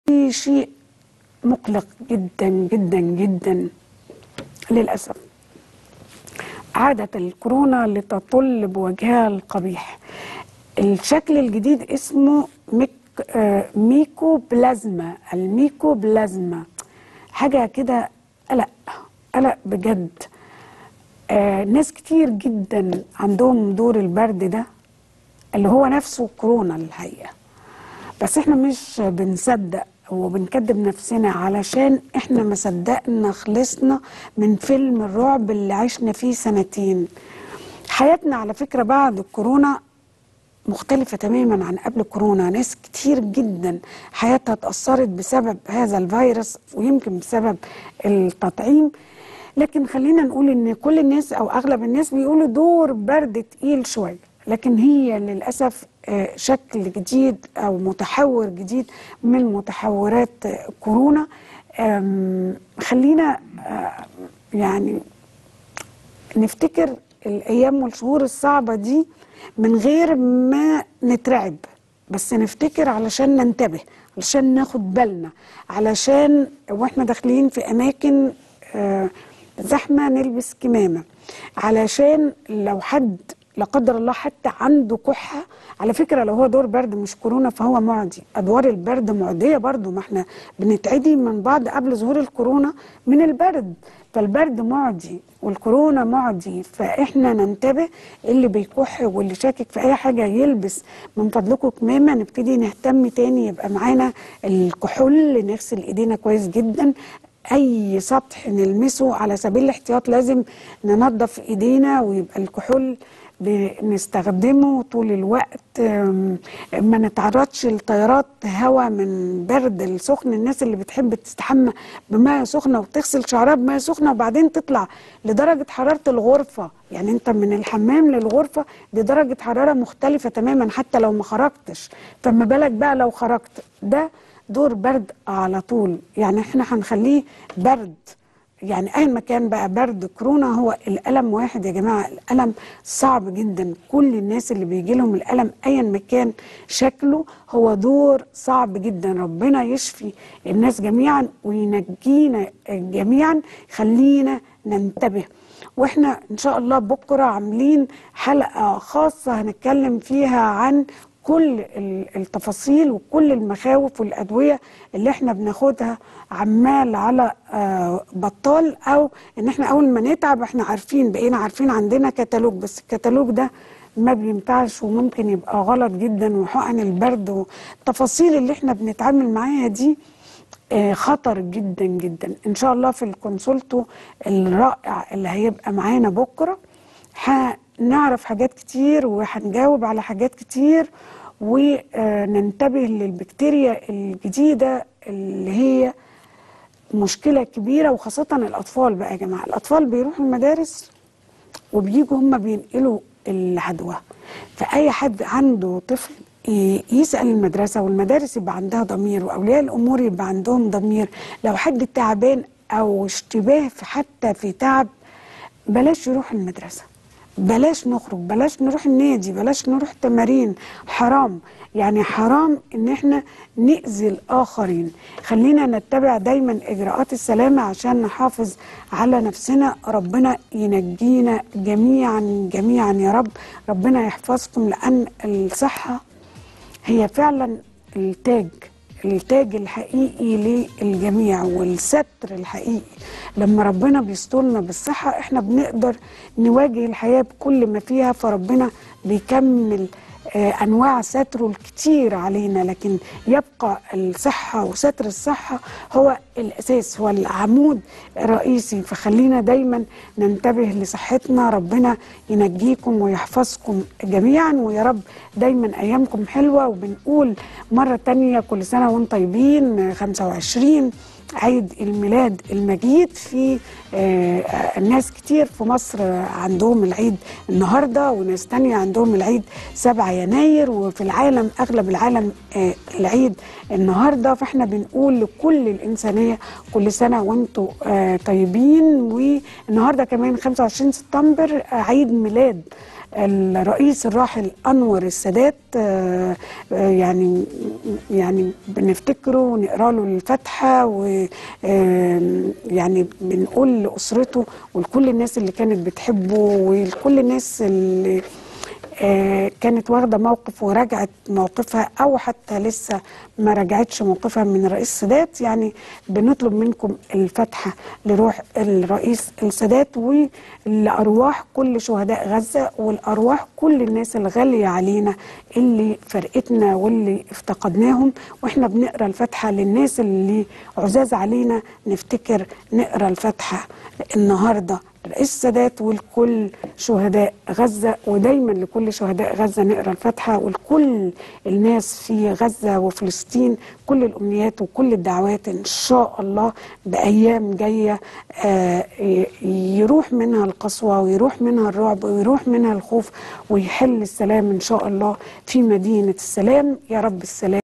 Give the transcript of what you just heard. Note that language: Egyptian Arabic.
في شيء مقلق جدا جدا جدا للأسف عادت الكورونا لتطل بوجهها القبيح الشكل الجديد اسمه ميك آه ميكو بلازما الميكو بلازما حاجة كده قلق قلق بجد آه ناس كتير جدا عندهم دور البرد ده اللي هو نفسه كورونا الحقيقة بس احنا مش بنصدق وبنكذب نفسنا علشان احنا ما صدقنا خلصنا من فيلم الرعب اللي عشنا فيه سنتين حياتنا على فكرة بعد الكورونا مختلفة تماما عن قبل كورونا ناس كتير جدا حياتها اتأثرت بسبب هذا الفيروس ويمكن بسبب التطعيم لكن خلينا نقول ان كل الناس او اغلب الناس بيقولوا دور برد تقيل شوية لكن هي للأسف شكل جديد أو متحور جديد من متحورات كورونا خلينا يعني نفتكر الأيام والشهور الصعبة دي من غير ما نترعب بس نفتكر علشان ننتبه علشان ناخد بالنا علشان واحنا داخلين في أماكن زحمة نلبس كمامة علشان لو حد لا قدر الله حتى عنده كحه على فكره لو هو دور برد مش كورونا فهو معدي ادوار البرد معديه برضو ما احنا بنتعدي من بعض قبل ظهور الكورونا من البرد فالبرد معدي والكورونا معدي فاحنا ننتبه اللي بيكح واللي شاكك في اي حاجه يلبس من فضلكم كمامه نبتدي نهتم تاني يبقى معانا الكحول نغسل ايدينا كويس جدا اي سطح نلمسه على سبيل الاحتياط لازم ننظف ايدينا ويبقى الكحول بنستخدمه طول الوقت ما نتعرضش لتيارات هواء من برد السخن الناس اللي بتحب تستحمى بماء سخنه وتغسل شعرها بماء سخنه وبعدين تطلع لدرجه حراره الغرفه يعني انت من الحمام للغرفه دي درجه حراره مختلفه تماما حتى لو ما خرجتش فما بالك بقى لو خرجت ده دور برد على طول يعني احنا هنخليه برد يعني اي مكان بقى برد كورونا هو الالم واحد يا جماعه الالم صعب جدا كل الناس اللي بيجي لهم الالم ايا مكان شكله هو دور صعب جدا ربنا يشفي الناس جميعا وينجينا جميعا خلينا ننتبه واحنا ان شاء الله بكره عاملين حلقه خاصه هنتكلم فيها عن كل التفاصيل وكل المخاوف والادويه اللي احنا بناخدها عمال على بطال او ان احنا اول ما نتعب احنا عارفين بقينا عارفين عندنا كتالوج بس الكتالوج ده ما بينفعش وممكن يبقى غلط جدا وحقن البرد والتفاصيل اللي احنا بنتعامل معاها دي خطر جدا جدا ان شاء الله في الكونسولتو الرائع اللي هيبقى معانا بكره نعرف حاجات كتير وهنجاوب على حاجات كتير وننتبه للبكتيريا الجديدة اللي هي مشكلة كبيرة وخاصة الأطفال بقى يا جماعة الأطفال بيروحوا المدارس وبيجوا هم بينقلوا العدوى فأي حد عنده طفل يسأل المدرسة والمدارس يبقى عندها ضمير وأولياء الأمور يبقى عندهم ضمير لو حد تعبان أو اشتباه في حتى في تعب بلاش يروح المدرسة بلاش نخرج بلاش نروح النادي بلاش نروح تمارين حرام يعني حرام ان احنا نأذي الاخرين خلينا نتبع دايما اجراءات السلامة عشان نحافظ على نفسنا ربنا ينجينا جميعا جميعا يا رب ربنا يحفظكم لان الصحة هي فعلا التاج التاج الحقيقي للجميع والستر الحقيقي لما ربنا بيسترنا بالصحة احنا بنقدر نواجه الحياة بكل ما فيها فربنا بيكمل آه انواع ستره الكتير علينا لكن يبقى الصحه وستر الصحه هو الاساس هو العمود الرئيسي فخلينا دايما ننتبه لصحتنا ربنا ينجيكم ويحفظكم جميعا ويا رب دايما ايامكم حلوه وبنقول مره تانية كل سنه وانتم طيبين 25 عيد الميلاد المجيد في آه ناس كتير في مصر عندهم العيد النهارده وناس تانية عندهم العيد 7 يناير وفي العالم اغلب العالم آه العيد النهارده فاحنا بنقول لكل الانسانيه كل سنه وانتم آه طيبين والنهارده كمان 25 سبتمبر عيد ميلاد الرئيس الراحل انور السادات آه، آه، يعني يعني بنفتكره ونقرا له الفاتحه ويعني بنقول لاسرته ولكل الناس اللي كانت بتحبه ولكل الناس اللي آه، كانت واخده موقف ورجعت موقفها او حتى لسه ما رجعتش موقفها من الرئيس السادات يعني بنطلب منكم الفاتحه لروح الرئيس السادات ولارواح كل شهداء غزه والارواح كل الناس الغاليه علينا اللي فرقتنا واللي افتقدناهم واحنا بنقرا الفاتحه للناس اللي عزاز علينا نفتكر نقرا الفاتحه النهارده رئيس السادات والكل شهداء غزة ودايما لكل شهداء غزة نقرا الفاتحة ولكل الناس في غزة وفلسطين كل الأمنيات وكل الدعوات إن شاء الله بأيام جاية آه، ي- يروح منها القسوة ويروح منها الرعب ويروح منها الخوف ويحل السلام إن شاء الله في مدينة السلام يا رب السلام